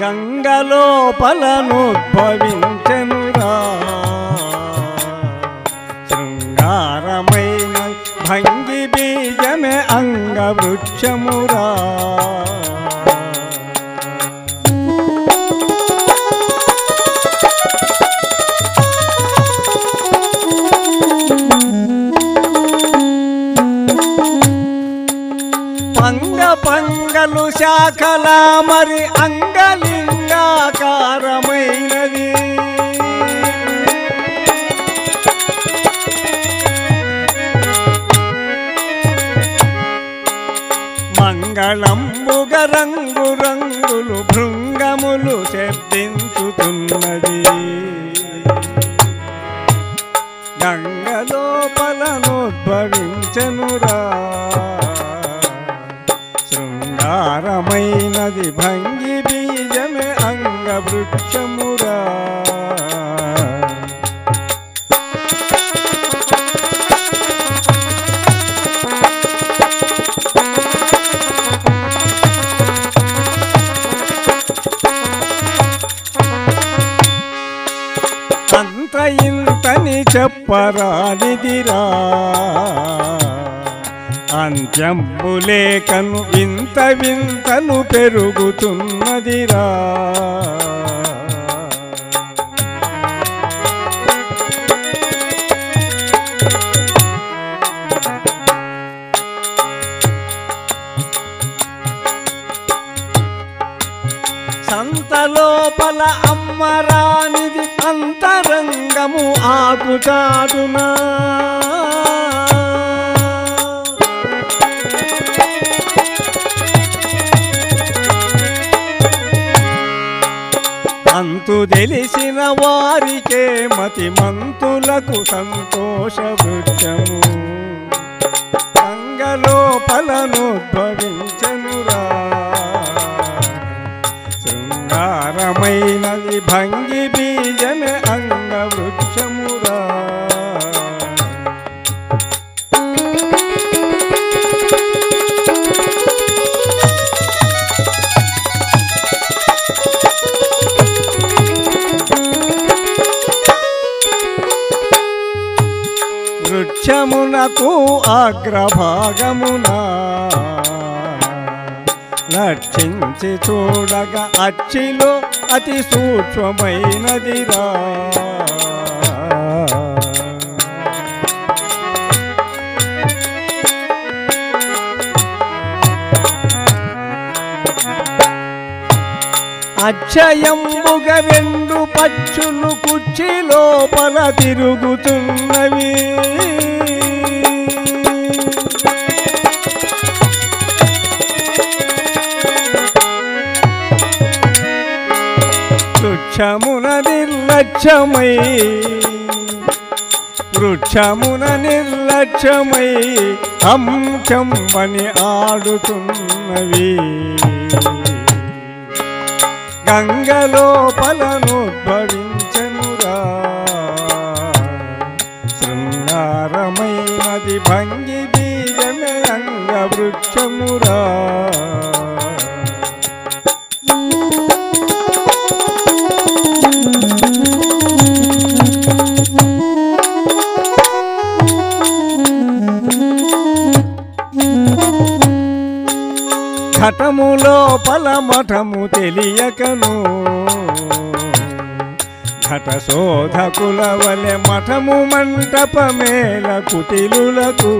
గంగలోపలనుద్భవించెనురా శృంగారమైన భంగి బీజమే అంగవృక్షమురా పంగ పంగలు శాఖల మరి అంగలింగాకారమైనది మంగళంబుగ రంగు రంగులు భృంగములు శబ్దించుతున్నది గంగలోపలనుద్భవించనురా శృంగారమైనది భంగి బీజమే అంగవృక్షమురా అంత ఇంతని చెప్పరానిదిరా అంత్యంబు లేకను ఇంత వింతను పెరుగుతున్నదిరా సంత లోపల అమ్మరానిది అంతరంగము ఆకుచాటునా అంతు తెలిసిన వారికే మతి మంతులకు సంతోష వృక్షము అంగలోపలనుద్భవించనురా శృంగారమైనది భంగి బీజమే అంగవృక్షమురా వృక్షమునకు అగ్రభాగమునా లక్షించి చూడగా అచ్చిలో అతి సూక్ష్మమైనదిరా అక్షయంబుగ రెండు పచ్చులు కుర్చీ లోపల తిరుగుతున్నవి వృక్షమున నిర్లక్ష్యమై వృక్షమున నిర్లక్ష్యమై హంచంబని ఆడుతున్నవి గంగలోపలనుద్భవించనురా శృంగారమైనది భంగి బీజమే అంగవృక్షమురా ఘటములో పలమఠము తెలియకను ఘట శోధకుల వలె మఠము మంటపమేల కుటిలులకు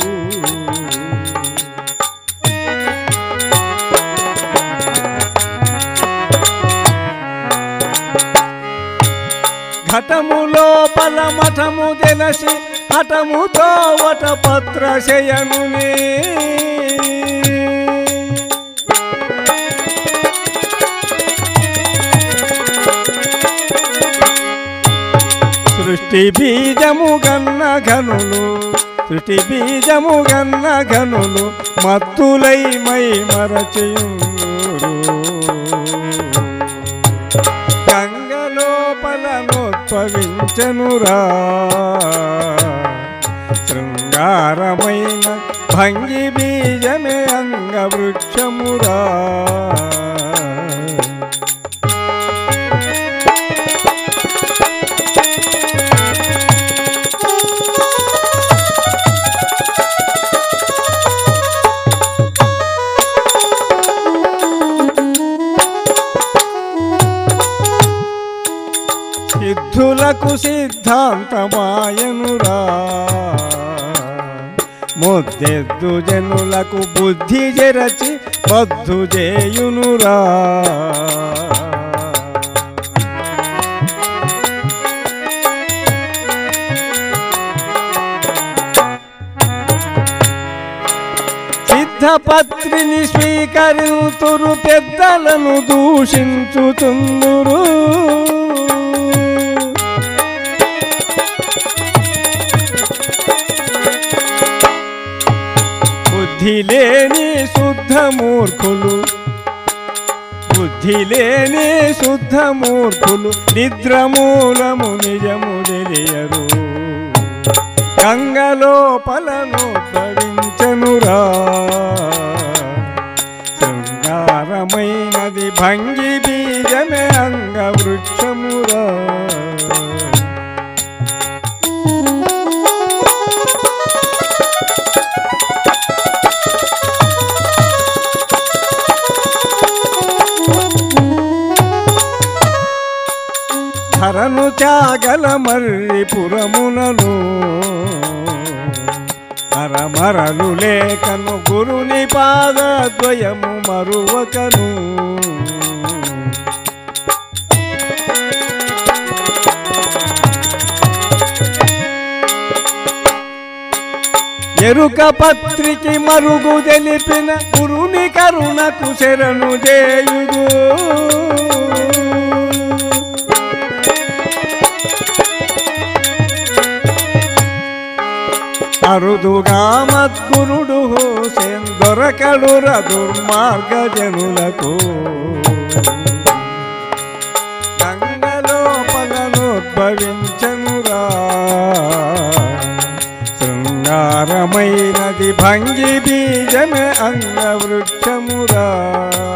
ఘటములో పలమఠము తెలిసి హఠముతో వట పత్రశయనునే సృష్టి బీజము గన్న ఘనులు సృష్టి బీజము గన్న ఘనులు మత్తులై మై మరచియుందురు గంగలోపలనుద్భవించనురా శృంగారమైన భంగి బీజమే అంగవృక్షమురా జనులకు సిద్ధాంతమాయనురా ముద్దెద్దు జనులకు బుద్ధి జరచి బద్దు చేయునురా సిద్ధపత్రిని స్వీకరింతురు పెద్దలను దూషించుతుందురు బుద్ధి లేని శుద్ధ మూర్ఖులు బుద్ధి లేని శుద్ధ మూర్ఖులు నిద్రమూలము నిజము తెలియరు గంగలోపలను భవించనురా శృంగారమైనది భంగి బీజమే అంగ వృక్షమురా ధరను చాగల మర్రి పురమునను అరమరలు లేకను గురుని పాదద్వయము మరువకను ఎరుక పత్రికి మరుగు తెలిపిన గురుని కరుణకు శరణు చేయుదు అరుదుగా మద్గురుడు హోసేన్ దొరకడుర దుర్మార్గ జనులకు గంగలోపలనుద్భవించనురా శృంగారమైనది భంగి బీజమే అంగవృక్షమురా